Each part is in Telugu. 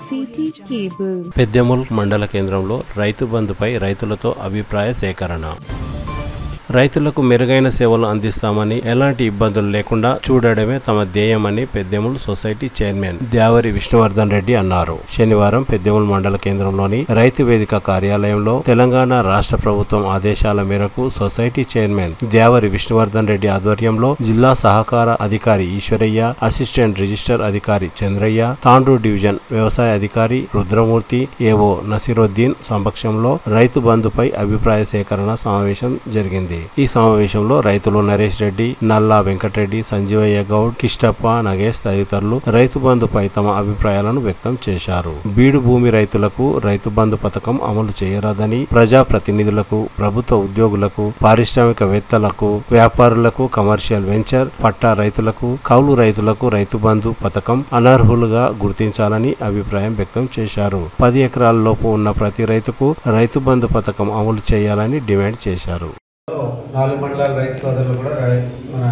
City Cable. పెద్దెముల్ మండల కేంద్రంలో రైతు బంధుపై రైతులతో అభిప్రాయ సేకరణ రైతులకు మెరుగైన సేవలు అందిస్తామని ఎలాంటి ఇబ్బందులు లేకుండా చూడడమే తమ ధ్యేయమని పెద్దెముల్ సొసైటీ చైర్మన్ ద్యావరి విష్ణువర్ధన్ రెడ్డి అన్నారు శనివారం పెద్దెముల్ మండల కేంద్రంలోని రైతు వేదిక కార్యాలయంలో తెలంగాణ రాష్ట్ర ప్రభుత్వం ఆదేశాల మేరకు సొసైటీ చైర్మన్ ద్యావరి విష్ణువర్ధన్ రెడ్డి ఆధ్వర్యంలో జిల్లా సహకార అధికారి ఈశ్వరయ్య అసిస్టెంట్ రిజిస్టర్ అధికారి చంద్రయ్య తాండ్రు డివిజన్ వ్యవసాయ అధికారి రుద్రమూర్తి ఏవో నసీరుద్దీన్ సమక్షంలో రైతు బంధుపై అభిప్రాయ సేకరణ సమావేశం జరిగింది ఈ సమావేశంలో రైతులు నరేష్ రెడ్డి నల్లా వెంకటరెడ్డి సంజీవయ్య గౌడ్ కిష్టప్ప నగేష్ తదితరులు రైతు బంధుపై తమ అభిప్రాయాలను వ్యక్తం చేశారు బీడు భూమి రైతులకు రైతు బంధు పథకం అమలు చేయరాదని ప్రజా ప్రతినిధులకు ప్రభుత్వ ఉద్యోగులకు పారిశ్రామికవేత్తలకు వ్యాపారులకు కమర్షియల్ వెంచర్ పట్టా రైతులకు కౌలు రైతులకు రైతు బంధు పథకం అనర్హులుగా గుర్తించాలని అభిప్రాయం వ్యక్తం చేశారు పది ఎకరాల లోపు ఉన్న ప్రతి రైతుకు రైతు బంధు పథకం అమలు చేయాలని డిమాండ్ చేశారు నాలుగు మండలాల రైతు సోదరులు కూడా రై- మన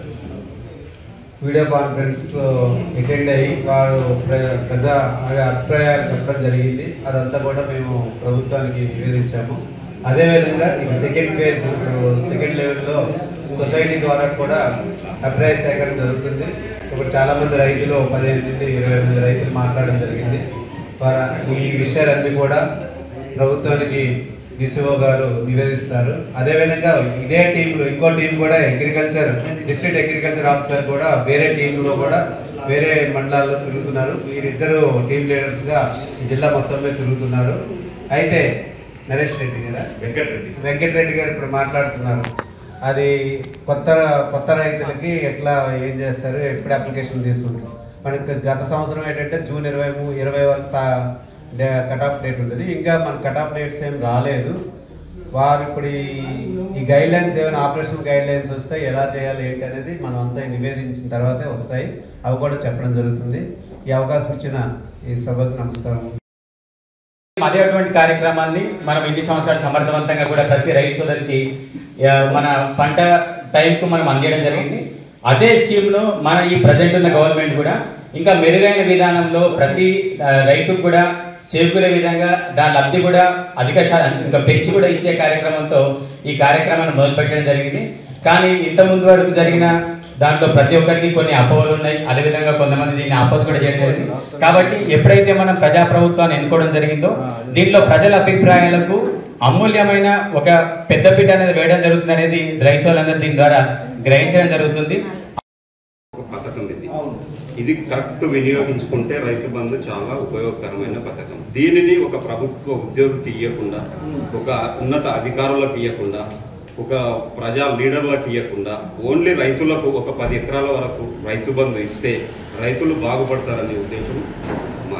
వీడియో కాన్ఫరెన్స్లో అటెండ్ అయ్యి వారు ప్ర- ప్రజా అభిప్రాయాలు చెప్పడం జరిగింది అదంతా కూడా మేము ప్రభుత్వానికి నివేదించాము అదేవిధంగా ఇది సెకండ్ ఫేజ్ సెకండ్ లెవెల్లో సొసైటీ ద్వారా కూడా అభిప్రాయ సేకరణ జరుగుతుంది ఇప్పుడు చాలామంది రైతులు పదిహేను నుండి ఇరవై మంది రైతులు మాట్లాడడం జరిగింది వారు ఈ విషయాలన్నీ కూడా ప్రభుత్వానికి డిసిఓ గారు నివేదిస్తారు అదేవిధంగా ఇదే టీంలో ఇంకో టీం కూడా అగ్రికల్చర్ డిస్ట్రిక్ట్ అగ్రికల్చర్ ఆఫీసర్ కూడా వేరే టీంలో కూడా వేరే మండలాల్లో తిరుగుతున్నారు వీరిద్దరు టీం లీడర్స్గా ఈ జిల్లా మొత్తం మీద తిరుగుతున్నారు అయితే నరేష్ రెడ్డి గారా వెంకటరెడ్డి వెంకటరెడ్డి గారు ఇప్పుడు మాట్లాడుతున్నారు అది కొత్త కొత్త రైతులకి ఎట్లా ఏం చేస్తారు ఎప్పుడు అప్లికేషన్ తీసుకుంటారు మనకి గత సంవత్సరం ఏంటంటే జూన్ ఇరవై మూ- ఇరవై వరకు కట్ ఆఫ్ డేట్ ఉంటుంది ఇంకా మన కట్ ఆఫ్ డేట్స్ ఏం రాలేదు వారు ఇప్పుడు ఈ- ఈ గైడ్ లైన్స్ ఏమైనా ఆపరేషన్ గైడ్ లైన్స్ వస్తాయి ఎలా చేయాలి ఏంటి అనేది మనం అంతా నివేదించిన తర్వాతే వస్తాయి అవి కూడా చెప్పడం జరుగుతుంది ఈ అవకాశం ఇచ్చిన ఈ సభకు నమస్కారం అదే అటువంటి కార్యక్రమాన్ని మనం ఇన్ని సంవత్సరాలు సమర్థవంతంగా కూడా ప్రతి రైతు సోదరికి ఆ, మన పంట టైంకు మనం అందించడం జరిగింది అదే స్కీమ్ లో మన ఈ ప్రజెంట్ ఉన్న గవర్నమెంట్ కూడా ఇంకా మెరుగైన విధానంలో ప్రతి ఆ, రైతుకు కూడా చేకూరే విధంగా దాని లబ్ధి కూడా అధిక శా- ఇంకా పెంచి కూడా ఇచ్చే కార్యక్రమంతో ఈ కార్యక్రమాన్ని మొదలుపెట్టడం జరిగింది కానీ ఇంత ముందు వరకు జరిగిన దాంట్లో ప్రతి ఒక్కరికి కొన్ని అపోహలు ఉన్నాయి అదేవిధంగా కొంతమంది దీన్ని ఆపోజ్ కూడా చేయడం జరిగింది కాబట్టి ఎప్పుడైతే మనం ప్రజా ప్రభుత్వాన్ని ఎన్నుకోవడం జరిగిందో దీనిలో ప్రజల అభిప్రాయాలకు అమూల్యమైన ఒక పెద్దపీట అనేది వేయడం జరుగుతుంది అనేది రైతులందరూ దీని ద్వారా గ్రహించడం జరుగుతుంది ఒక పథకం ఇది ఇది కరెక్ట్ వినియోగించుకుంటే రైతు బంధు చాలా ఉపయోగకరమైన పథకం దీనిని ఒక ప్రభుత్వ ఉద్యోగికి ఇవ్వకుండా ఒక ఉన్నత అధికారులకు ఇవ్వకుండా ఒక ప్రజా లీడర్లకు ఇవ్వకుండా ఓన్లీ రైతులకు ఒక పది ఎకరాల వరకు రైతు బంధు ఇస్తే రైతులు బాగుపడతారనే ఉద్దేశం మా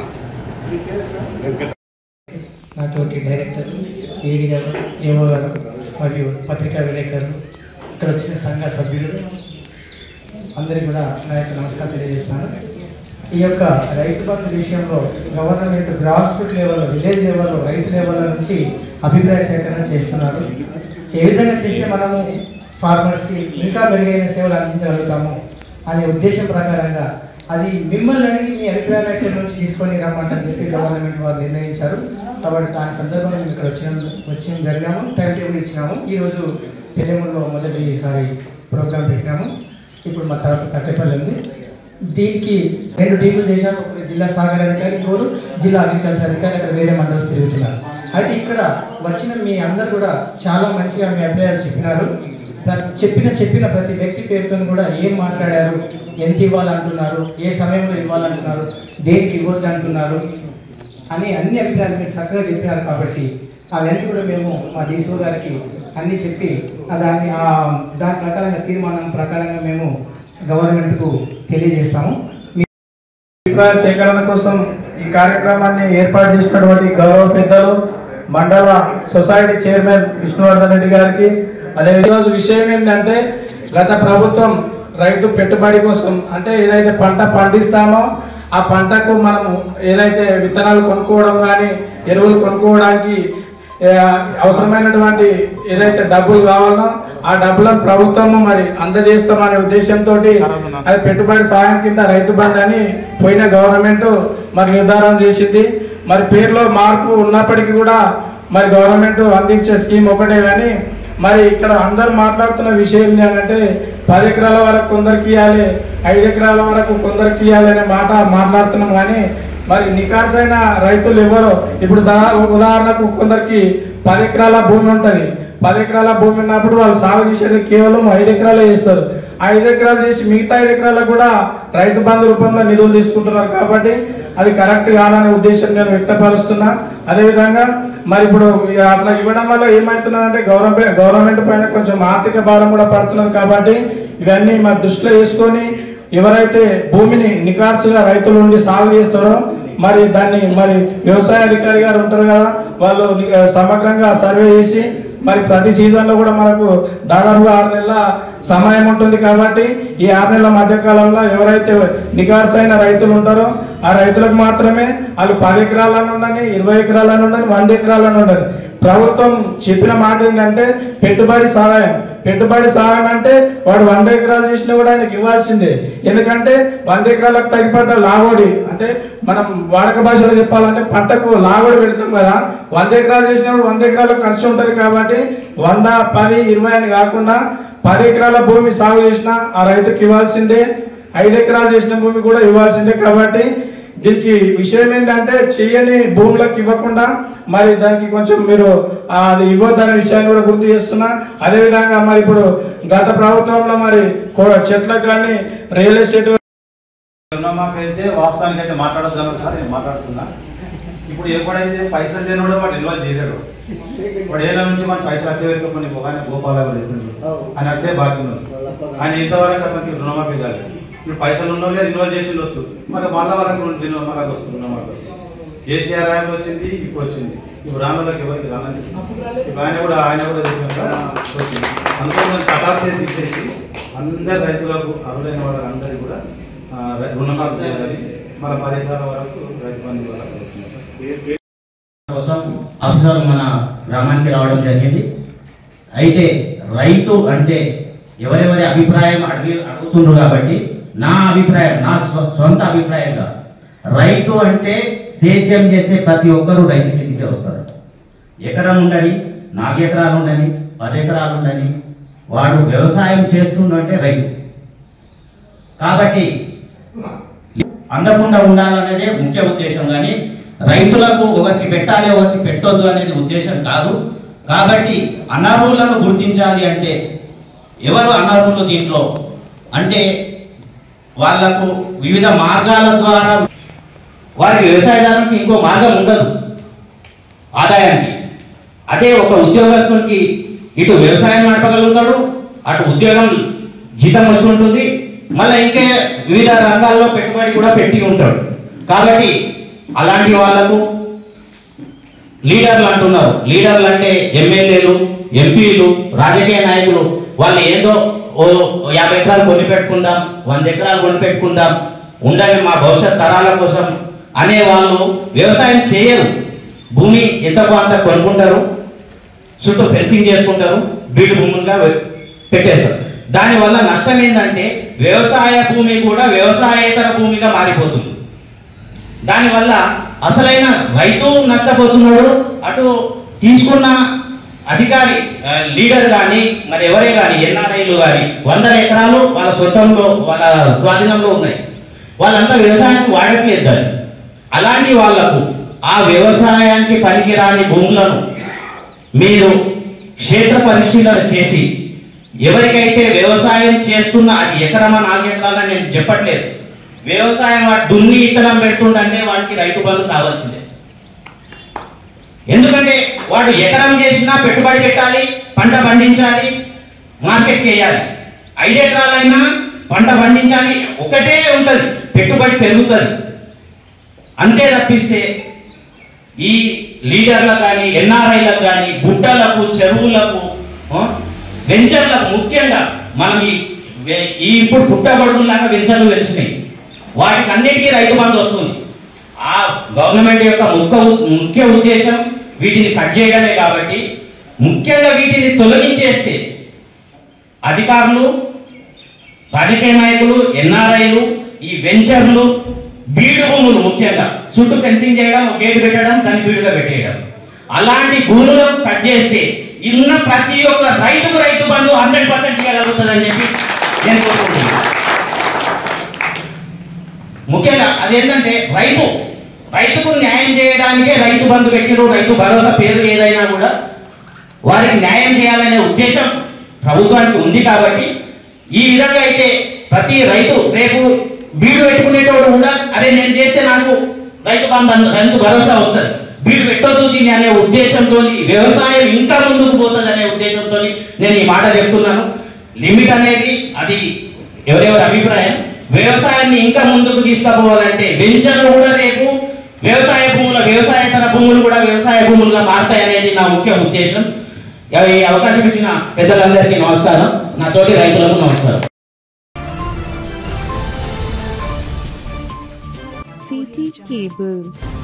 వెంకట నాతోటి డైరెక్టర్ ఏడి గారు ఏమో గారు మరియు పత్రికా విలేకరులు ఇక్కడ వచ్చిన సంఘ సభ్యులు అందరికీ కూడా నా యొక్క నమస్కారం తెలియజేస్తున్నాను ఈ యొక్క రైతు బంధు విషయంలో గవర్నమెంట్ గ్రాస్ రూట్ లెవెల్లో విలేజ్ లెవెల్లో రైతు లెవెల్ నుంచి అభిప్రాయ సేకరణ చేస్తున్నారు ఏ విధంగా చేస్తే మనము ఫార్మర్స్కి ఇంకా మెరుగైన సేవలు అందించగలుగుతాము అనే ఉద్దేశం ప్రకారంగా అది మిమ్మల్ని అడిగి మీ అభిప్రాయాలు ఎక్కడి నుంచి తీసుకొని రమ్మంటని చెప్పి గవర్నమెంట్ వారు నిర్ణయించారు కాబట్టి దాని సందర్భంగా మేము ఇక్కడ వచ్చిన వచ్చి జరిగాము టైం టేబుల్ ఇచ్చినాము ఈరోజు పెద్దెముల్లో మొదటిసారి ప్రోగ్రాం పెట్టినాము ఇప్పుడు మా తరపు తట్టేపల్లి ఉంది దీనికి రెండు టీములు చేశారు ఒకరు జిల్లా సాగర్ అధికారి ఇంకోరు జిల్లా అగ్రికల్చర్ అధికారి అక్కడ వేరే మండల్స్ తిరుగుతున్నారు అయితే ఇక్కడ వచ్చిన మీ అందరు కూడా చాలా మంచిగా మీ అభిప్రాయాలు చెప్పినారు ప్ర- చెప్పిన చెప్పిన ప్రతి వ్యక్తి పేరుతో కూడా ఏం మాట్లాడారు ఎంత ఇవ్వాలంటున్నారు ఏ సమయంలో ఇవ్వాలంటున్నారు దేనికి ఇవ్వద్దు అంటున్నారు అని అన్ని అభిప్రాయాలు మీరు చక్కగా చెప్పినారు కాబట్టి అవన్నీ కూడా మేము మా డీసీఓ గారికి అన్ని చెప్పి ఆ దాన్ని ఆ దాని ప్రకారంగా తీర్మానం ప్రకారంగా మేము గవర్నమెంట్కు తెలియజేస్తాము మీ అభిప్రాయ సేకరణ కోసం ఈ కార్యక్రమాన్ని ఏర్పాటు చేసినటువంటి గౌరవ పెద్దలు మండల సొసైటీ చైర్మన్ విష్ణువర్ధన్ రెడ్డి గారికి అదే ఈరోజు విషయం ఏంటంటే గత ప్రభుత్వం రైతు పెట్టుబడి కోసం అంటే ఏదైతే పంట పండిస్తామో ఆ పంటకు మనము ఏదైతే విత్తనాలు కొనుక్కోవడం కానీ ఎరువులు కొనుక్కోవడానికి ఏ, అవసరమైనటువంటి ఏదైతే డబ్బులు కావాలో ఆ డబ్బులను ప్రభుత్వము మరి అందజేస్తామనే ఉద్దేశంతో అది పెట్టుబడి సాయం కింద రైతు బంధు అని పోయిన గవర్నమెంట్ మరి నిర్ధారణ చేసింది మరి పేరులో మార్పు ఉన్నప్పటికీ కూడా మరి గవర్నమెంట్ అందించే స్కీమ్ ఒకటే కానీ మరి ఇక్కడ అందరు మాట్లాడుతున్న విషయం ఏంటంటే పది ఎకరాల వరకు కొందరికి ఇవ్వాలి ఐదు ఎకరాల వరకు కొందరికి ఇవ్వాలి అనే మాట మాట్లాడుతున్నాం కానీ మరి నికాసైన రైతులు ఎవరు ఇప్పుడు దా- ఉదాహరణకు కొందరికి పది ఎకరాల భూమి ఉంటుంది పది ఎకరాల భూమి ఉన్నప్పుడు వాళ్ళు సాగు చేసేది కేవలం ఐదు ఎకరాలే చేస్తారు ఐదు ఎకరాలు చేసి మిగతా ఐదు ఎకరాలకు కూడా రైతు బంధు రూపంలో నిధులు తీసుకుంటున్నారు కాబట్టి అది కరెక్ట్ కాదనే ఉద్దేశం నేను వ్యక్తపరుస్తున్నా అదేవిధంగా మరి ఇప్పుడు ఇక అట్లా ఇవ్వడం వల్ల ఏమవుతున్నదంటే గవర్నమెంట్ గవర్నమెంట్ పైన కొంచెం ఆర్థిక భారం కూడా పడుతున్నది కాబట్టి ఇవన్నీ మరి దృష్టిలో వేసుకొని ఎవరైతే భూమిని నికార్సుగా రైతులు ఉండి సాగు చేస్తారో మరి దాన్ని మరి వ్యవసాయ అధికారి గారు ఉంటారు కదా వాళ్ళు ని- సమగ్రంగా సర్వే చేసి మరి ప్రతి సీజన్ లో కూడా మనకు దాదాపు ఆరు నెలల సమయం ఉంటుంది కాబట్టి ఈ ఆరు నెలల మధ్య కాలంలో ఎవరైతే నికార్సైన రైతులు ఉంటారో ఆ రైతులకు మాత్రమే వాళ్ళు పది ఎకరాలను ఉండని ఇరవై ఎకరాలను ఉండని వంద ఎకరాలను ఉండని ప్రభుత్వం చెప్పిన మాట ఏంటంటే పెట్టుబడి సహాయం పెట్టుబడి సహాయం అంటే వాడు వంద ఎకరాలు చేసినా కూడా ఆయనకి ఇవ్వాల్సిందే ఎందుకంటే వంద ఎకరాలకు తగ్గిపడ్డ లాగోడి అంటే మనం వాడక భాషలో చెప్పాలంటే పంటకు లాగోడి పెడతాం కదా వంద ఎకరాలు చేసినప్పుడు వంద ఎకరాలకు ఖర్చు ఉంటుంది కాబట్టి వంద పది ఇరవై అని కాకుండా పది ఎకరాల భూమి సాగు చేసినా ఆ రైతుకి ఇవ్వాల్సిందే ఐదు ఎకరాలు చేసిన భూమి కూడా ఇవ్వాల్సిందే కాబట్టి దీనికి విషయం ఏంటంటే చేయని భూములకు ఇవ్వకుండా మరి దానికి కొంచెం మీరు ఆ, అది ఇవ్వద్దనే విషయాన్ని కూడా గుర్తు చేస్తున్నా అదేవిధంగా మరి ఇప్పుడు గత ప్రభుత్వంలో మరి కో- చెట్లకు కానీ రియల్ ఎస్టేట్ రుణమాకైతే వాస్తవానికి అయితే మాట్లాడొద్దాం సార్ నేను మాట్లాడుతున్నా ఇప్పుడు ఎప్పుడైతే పైసలు లేనివాడు వాడు ఇన్వాల్వ్ చేయలేడు వాడు ఏళ్ళ నుంచి మన పైసలు అట్లే వరకు కొన్ని పోగానే గోపాల గారు చెప్పిండు ఆయన అట్లే బాకీ ఉన్నాడు ఆయన ఇంతవరకు అతనికి రుణమాఫీ కాలేదు ఇప్పుడు పైసలు ఉన్న వాళ్ళే ఇన్వాల్వ్ చేసి ఉండొచ్చు మరి మళ్ళా వాళ్ళకి రుణ- మళ్ళా వస్తుంది రుణమాఫీ వస్తుంది కేసీఆర్ ఆయన వచ్చింది ఇప్పుడు వచ్చింది ఇప్పుడు రానులకు ఎవరికి రానని ఇప్పుడు ఆయన కూడా ఆయన కూడా చెప్పినాక వచ్చింది అందుకని మనం కటాఫ్ చేసి తీసేసి అందరి రైతులకు అర్హులైన వాళ్ళందరికీ కూడా ఆ, రై- రుణమాఫీ చేయాలి మన పది ఎకరాల వరకు రైతు బంధు వాళ్ళకి అవుతుంది. కోసం అవసరం మన గ్రామానికి రావడం జరిగింది అయితే రైతు అంటే ఎవరెవరి అభిప్రాయం అడిగి అడుగుతుండ్రు కాబట్టి నా అభిప్రాయం నా స్వ- సొంత అభిప్రాయంగా రైతు అంటే సేద్యం చేసే ప్రతి ఒక్కరూ రైతు కిందకే వస్తారు ఎకరం ఉండని నాలుగు ఎకరాలు ఉండని పది ఎకరాలు ఉండని వాడు వ్యవసాయం చేస్తుండంటే రైతు కాబట్టి అందకుండా ఉండాలనేదే ముఖ్య ఉద్దేశం కానీ రైతులకు ఒకరికి పెట్టాలి ఒకరికి పెట్టొద్దు అనేది ఉద్దేశం కాదు కాబట్టి అనర్హులను గుర్తించాలి అంటే ఎవరు అనర్హులు దీంట్లో అంటే వాళ్లకు వివిధ మార్గాల ద్వారా వారికి వ్యవసాయదారునికి ఇంకో మార్గం ఉండదు ఆదాయానికి అదే ఒక ఉద్యోగస్తునికి ఇటు వ్యవసాయం నడపగలుగుతాడు అటు ఉద్యోగం జీతం వస్తుంటుంది మళ్ళీ ఇంకే వివిధ రంగాల్లో పెట్టుబడి కూడా పెట్టి ఉంటాడు కాబట్టి అలాంటి వాళ్ళకు లీడర్లు అంటున్నారు లీడర్లు అంటే ఎమ్మెల్యేలు ఎంపీలు రాజకీయ నాయకులు వాళ్ళు ఏదో ఓ యాభై ఎకరాలు కొని పెట్టుకుందాం వంద ఎకరాలు కొని పెట్టుకుందాం ఉండాలి మా భవిష్యత్ తరాల కోసం అనే వాళ్ళు వ్యవసాయం చేయరు భూమి ఎంతకో అంత కొనుక్కుంటారు చుట్టూ ఫెన్సింగ్ చేసుకుంటారు బీడు భూములుగా వె- పెట్టేస్తారు దానివల్ల నష్టం ఏంటంటే వ్యవసాయ భూమి కూడా వ్యవసాయేతర భూమిగా మారిపోతుంది దానివల్ల అసలైన రైతు నష్టపోతున్నాడు అటు తీసుకున్న అధికారి ఆ, లీడర్ కానీ మరి ఎవరే కానీ ఎన్ఆర్ఐలు కానీ వందల ఎకరాలు వాళ్ళ సొంతంలో వాళ్ళ స్వాధీనంలో ఉన్నాయి వాళ్ళంతా వ్యవసాయానికి వాడట్లేదు దాన్ని అలాంటి వాళ్లకు ఆ వ్యవసాయానికి పనికిరాని భూములను మీరు క్షేత్ర పరిశీలన చేసి ఎవరికైతే వ్యవసాయం చేస్తున్న అది ఎకరమా నాలుగు ఎకరాలని నేను చెప్పట్లేదు వ్యవసాయం వాడు దున్ని ఇతరం పెడుతుండంటే వాడికి రైతు బంధు కావాల్సిందే ఎందుకంటే వాడు ఎకరం చేసినా పెట్టుబడి పెట్టాలి పంట పండించాలి మార్కెట్కి వేయాలి ఐదు ఎకరాలైనా పంట పండించాలి ఒకటే ఉంటుంది పెట్టుబడి పెరుగుతుంది అంతే తప్పిస్తే ఈ లీడర్లకు కానీ ఎన్ఆర్ఐలకు కానీ గుట్టలకు చెరువులకు ఆ, వెంచర్లకు ముఖ్యంగా మనం ఈ వె- ఈ ఇప్పుడు పుట్టబడుతులాగా వెంచర్లు వెలిసినాయి వాటికి అన్నిటికీ రైతు బంధు వస్తుంది ఆ గవర్నమెంట్ యొక్క ముఖ్య ఉ- ముఖ్య ఉద్దేశం వీటిని కట్ చేయడమే కాబట్టి ముఖ్యంగా వీటిని తొలగించేస్తే అధికారులు రాజకీయ నాయకులు ఎన్ఆర్ఐలు ఈ వెంచర్లు బీడు భూములు ముఖ్యంగా చుట్టూ ఫెన్సింగ్ చేయడం ఒక గేట్ పెట్టడం దాన్ని బీడుగా పెట్టేయడం అలాంటి భూములను కట్ చేస్తే ఉన్న ప్రతి ఒక్క రైతుకు రైతు బంధు హండ్రెడ్ పర్సెంట్ ఇవ్వగలుగుతుందని చెప్పి నేను కోరుకుంటున్నాను ముఖ్యంగా అదేంటంటే రైతు రైతుకు న్యాయం చేయడానికే రైతు బంధు పెట్టిరు రైతు భరోసా పేరు ఏదైనా కూడా వారికి న్యాయం చేయాలనే ఉద్దేశం ప్రభుత్వానికి ఉంది కాబట్టి ఈ విధంగా అయితే ప్రతి రైతు రేపు బీడు పెట్టుకునేటోడు కూడా అరే నేను చేస్తే నాకు రైతు బంధు రైతు భరోసా వస్తుంది బీడు పెట్టొద్దు దీన్ని అనే ఉద్దేశంతో వ్యవసాయం ఇంకా ముందుకు పోతుంది అనే ఉద్దేశంతో నేను ఈ మాట చెప్తున్నాను లిమిట్ అనేది అది ఎవరెవరి అభిప్రాయం వ్యవసాయాన్ని ఇంకా ముందుకు తీసుకుపోవాలంటే వెంచర్లు కూడా రేపు వ్యవసాయ భూముల వ్యవసాయేతర భూములు కూడా వ్యవసాయ భూములుగా మారుతాయి అనేది నా ముఖ్య ఉద్దేశం ఈ అవకాశం ఇచ్చిన పెద్దలందరికీ నమస్కారం నా తోటి రైతులకు నమస్కారం CT Cable